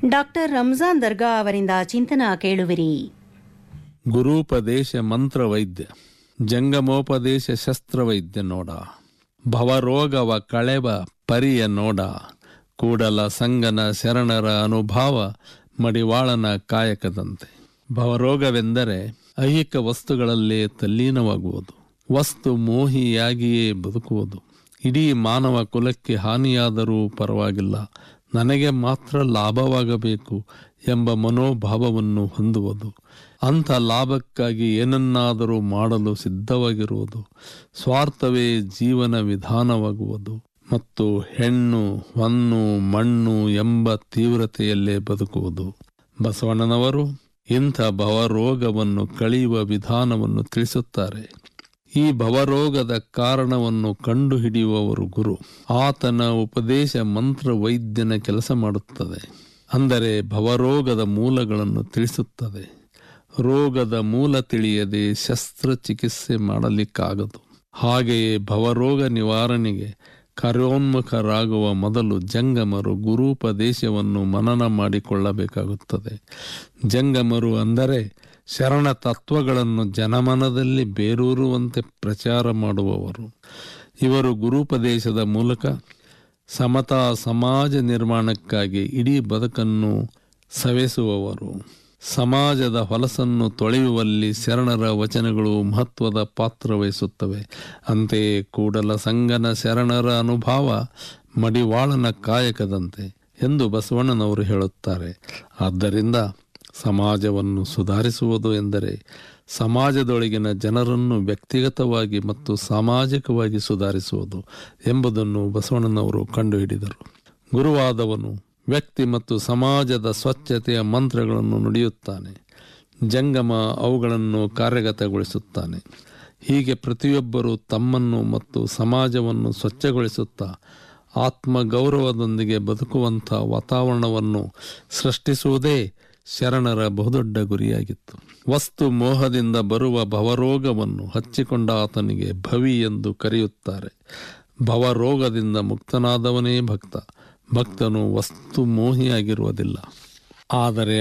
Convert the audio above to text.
doctor Ramzan ದರ್ಗಾ ಅವರಿಂದ ಚಿಂತನ ಕೇಳುವಿರಿ ಗುರೂಪದೇಶ ಮಂತ್ರ ವೈದ್ಯ ಜಂಗಮೋಪದೇಶ ಶಸ್ತ್ರವೈದ್ಯ ನೋಡ ಭವರೋಗವ ಕಳೆವ ಪರಿಯ ನೋಡ ಕೂಡಲ ಸಂಗನ ಶರಣರ ಅನುಭಾವ ಮಡಿವಾಳನ ಕಾಯಕದಂತೆ ಭವರೋಗವೆಂದರೆ ಐಹಿಕ ವಸ್ತುಗಳಲ್ಲೇ ತಲ್ಲೀನವಾಗುವುದು ವಸ್ತು ಮೋಹಿಯಾಗಿಯೇ ಬದುಕುವುದು ಇಡೀ ಮಾನವ ಕುಲಕ್ಕೆ ಹಾನಿಯಾದರೂ ಪರವಾಗಿಲ್ಲ ನನಗೆ ಮಾತ್ರ ಲಾಭವಾಗಬೇಕು ಎಂಬ ಮನೋಭಾವವನ್ನು ಹೊಂದುವುದು ಅಂಥ ಲಾಭಕ್ಕಾಗಿ ಏನನ್ನಾದರೂ ಮಾಡಲು ಸಿದ್ಧವಾಗಿರುವುದು ಸ್ವಾರ್ಥವೇ ಜೀವನ ವಿಧಾನವಾಗುವುದು ಮತ್ತು ಹೆಣ್ಣು ಹೊನ್ನು ಮಣ್ಣು ಎಂಬ ತೀವ್ರತೆಯಲ್ಲೇ ಬದುಕುವುದು ಬಸವಣ್ಣನವರು ಇಂಥ ಭವರೋಗವನ್ನು ಕಳೆಯುವ ವಿಧಾನವನ್ನು ತಿಳಿಸುತ್ತಾರೆ ಈ ಭವರೋಗದ ಕಾರಣವನ್ನು ಕಂಡುಹಿಡಿಯುವವರು ಗುರು ಆತನ ಉಪದೇಶ ಮಂತ್ರ ವೈದ್ಯನ ಕೆಲಸ ಮಾಡುತ್ತದೆ ಅಂದರೆ ಭವರೋಗದ ಮೂಲಗಳನ್ನು ತಿಳಿಸುತ್ತದೆ ರೋಗದ ಮೂಲ ತಿಳಿಯದೆ ಶಸ್ತ್ರಚಿಕಿತ್ಸೆ ಮಾಡಲಿಕ್ಕಾಗದು ಹಾಗೆಯೇ ಭವರೋಗ ನಿವಾರಣೆಗೆ ಕಾರ್ಯೋನ್ಮುಖರಾಗುವ ಮೊದಲು ಜಂಗಮರು ಗುರೂಪದೇಶವನ್ನು ಮನನ ಮಾಡಿಕೊಳ್ಳಬೇಕಾಗುತ್ತದೆ ಜಂಗಮರು ಅಂದರೆ ಶರಣ ತತ್ವಗಳನ್ನು ಜನಮನದಲ್ಲಿ ಬೇರೂರುವಂತೆ ಪ್ರಚಾರ ಮಾಡುವವರು ಇವರು ಗುರುಪದೇಶದ ಮೂಲಕ ಸಮತಾ ಸಮಾಜ ನಿರ್ಮಾಣಕ್ಕಾಗಿ ಇಡೀ ಬದುಕನ್ನು ಸವೆಸುವವರು ಸಮಾಜದ ಹೊಲಸನ್ನು ತೊಳೆಯುವಲ್ಲಿ ಶರಣರ ವಚನಗಳು ಮಹತ್ವದ ಪಾತ್ರ ವಹಿಸುತ್ತವೆ ಅಂತೆಯೇ ಕೂಡಲ ಸಂಗನ ಶರಣರ ಅನುಭವ ಮಡಿವಾಳನ ಕಾಯಕದಂತೆ ಎಂದು ಬಸವಣ್ಣನವರು ಹೇಳುತ್ತಾರೆ ಆದ್ದರಿಂದ ಸಮಾಜವನ್ನು ಸುಧಾರಿಸುವುದು ಎಂದರೆ ಸಮಾಜದೊಳಗಿನ ಜನರನ್ನು ವ್ಯಕ್ತಿಗತವಾಗಿ ಮತ್ತು ಸಾಮಾಜಿಕವಾಗಿ ಸುಧಾರಿಸುವುದು ಎಂಬುದನ್ನು ಬಸವಣ್ಣನವರು ಕಂಡುಹಿಡಿದರು ಗುರುವಾದವನು ವ್ಯಕ್ತಿ ಮತ್ತು ಸಮಾಜದ ಸ್ವಚ್ಛತೆಯ ಮಂತ್ರಗಳನ್ನು ನುಡಿಯುತ್ತಾನೆ ಜಂಗಮ ಅವುಗಳನ್ನು ಕಾರ್ಯಗತಗೊಳಿಸುತ್ತಾನೆ ಹೀಗೆ ಪ್ರತಿಯೊಬ್ಬರೂ ತಮ್ಮನ್ನು ಮತ್ತು ಸಮಾಜವನ್ನು ಸ್ವಚ್ಛಗೊಳಿಸುತ್ತಾ ಆತ್ಮಗೌರವದೊಂದಿಗೆ ಬದುಕುವಂಥ ವಾತಾವರಣವನ್ನು ಸೃಷ್ಟಿಸುವುದೇ ಶರಣರ ಬಹುದೊಡ್ಡ ಗುರಿಯಾಗಿತ್ತು ವಸ್ತು ಮೋಹದಿಂದ ಬರುವ ಭವರೋಗವನ್ನು ಹಚ್ಚಿಕೊಂಡ ಆತನಿಗೆ ಭವಿ ಎಂದು ಕರೆಯುತ್ತಾರೆ ಭವರೋಗದಿಂದ ಮುಕ್ತನಾದವನೇ ಭಕ್ತ ಭಕ್ತನು ವಸ್ತು ಮೋಹಿಯಾಗಿರುವುದಿಲ್ಲ ಆದರೆ